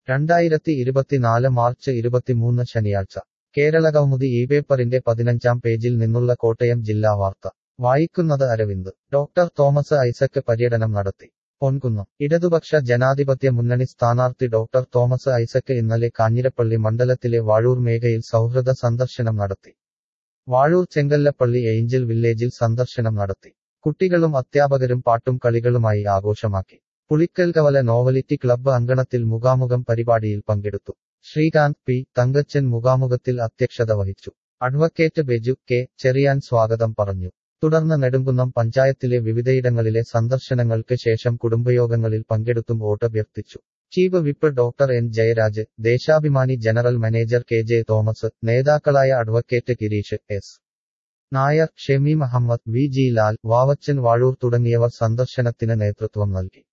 രണ്ടായിരത്തി ഇരുപത്തിനാല് മാർച്ച് ഇരുപത്തിമൂന്ന് ശനിയാഴ്ച കേരളകൗമുദി ഈ പേപ്പറിന്റെ പതിനഞ്ചാം പേജിൽ നിന്നുള്ള കോട്ടയം ജില്ലാ വാർത്ത വായിക്കുന്നത് അരവിന്ദ് ഡോക്ടർ തോമസ് ഐസക് പര്യടനം നടത്തി പൊൻകുന്നം ഇടതുപക്ഷ ജനാധിപത്യ മുന്നണി സ്ഥാനാർത്ഥി ഡോക്ടർ തോമസ് ഐസക് ഇന്നലെ കാഞ്ഞിരപ്പള്ളി മണ്ഡലത്തിലെ വാഴൂർ മേഖയിൽ സൗഹൃദ സന്ദർശനം നടത്തി വാഴൂർ ചെങ്കല്ലപ്പള്ളി ഏഞ്ചൽ വില്ലേജിൽ സന്ദർശനം നടത്തി കുട്ടികളും അധ്യാപകരും പാട്ടും കളികളുമായി ആഘോഷമാക്കി പുളിക്കൽ കവല നോവലിറ്റി ക്ലബ്ബ് അങ്കണത്തിൽ മുഖാമുഖം പരിപാടിയിൽ പങ്കെടുത്തു ശ്രീകാന്ത് പി തങ്കച്ചൻ മുഖാമുഖത്തിൽ അധ്യക്ഷത വഹിച്ചു അഡ്വക്കേറ്റ് ബെജു കെ ചെറിയാൻ സ്വാഗതം പറഞ്ഞു തുടർന്ന് നെടുങ്കുന്നം പഞ്ചായത്തിലെ വിവിധയിടങ്ങളിലെ സന്ദർശനങ്ങൾക്ക് ശേഷം കുടുംബയോഗങ്ങളിൽ പങ്കെടുത്തും വോട്ടഭ്യർത്ഥിച്ചു chief whip doctor N Jayaraj Deshabhimani general manager K J Thomas നേതാക്കളായ advocate Girish S Nair Shemi Muhammad V G Lal Vavachan Vazhoor തുടങ്ങിയവർ സന്ദർശനത്തിന് നേതൃത്വം നൽകി